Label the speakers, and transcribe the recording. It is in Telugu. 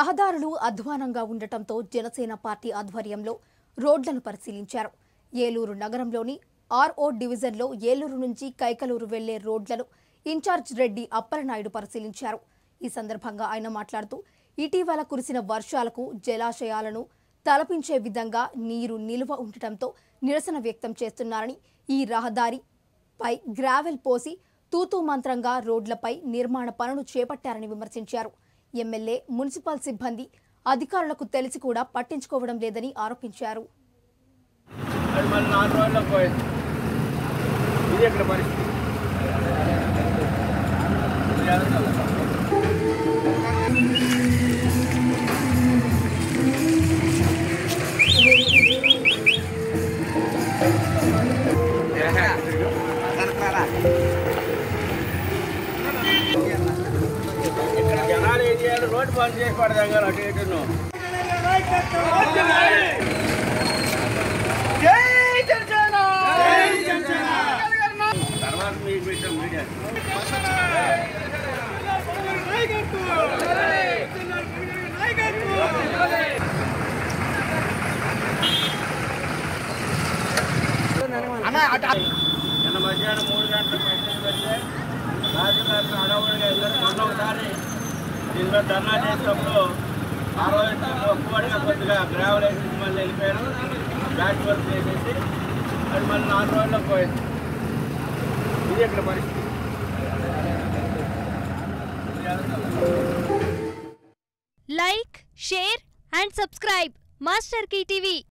Speaker 1: రహదారులు అధ్వానంగా ఉండటంతో జనసేన పార్టీ ఆధ్వర్యంలో రోడ్లను పరిశీలించారు ఏలూరు నగరంలోని ఆర్ఓ డివిజన్లో ఏలూరు నుంచి కైకలూరు వెళ్లే రోడ్లను ఇన్ఛార్జ్ రెడ్డి అప్పలనాయుడు పరిశీలించారు ఈ సందర్భంగా ఆయన మాట్లాడుతూ ఇటీవల కురిసిన వర్షాలకు జలాశయాలను తలపించే విధంగా నీరు నిలువ ఉండటంతో నిరసన వ్యక్తం చేస్తున్నారని ఈ రహదారి పై గ్రావెల్ పోసి తూతూ మంత్రంగా రోడ్లపై నిర్మాణ పనులు చేపట్టారని విమర్శించారు ఎమ్మెల్యే మున్సిపల్ సిబ్బంది అధికారులకు తెలిసి కూడా పట్టించుకోవడం లేదని ఆరోపించారు
Speaker 2: అది మళ్ళీ నాలుగు రోజుల్లో పోయింది ఇది ఇక్కడ పరిస్థితి ఇది జరగాలి. ఇక్కడ జనాలు ఏం చేయాలి రోడ్డు బంద్ చేసి పడదాం కానీ అటు ఇటు తర్వాత మీకు పెట్టాం మీడియా నిన్న మధ్యాహ్నం మూడు గంటలకు మెసేజ్ పెడితే రాజకీయాలు అడవుడిగా వెళ్ళారు మొన్న ఒకసారి దీనిలో ధర్నా చేసినప్పుడు ఆ రోజు ఒక్కడిగా కొద్దిగా గ్రావెల్ వేసేసి మళ్ళీ వెళ్ళిపోయారు బ్యాక్ వర్క్ చేసేసి అది మళ్ళీ నాలుగు రోజుల్లో పోయింది ఇది ఇక్కడ పరిస్థితి ఇది జరగాలి.
Speaker 3: Like share and subscribe master TV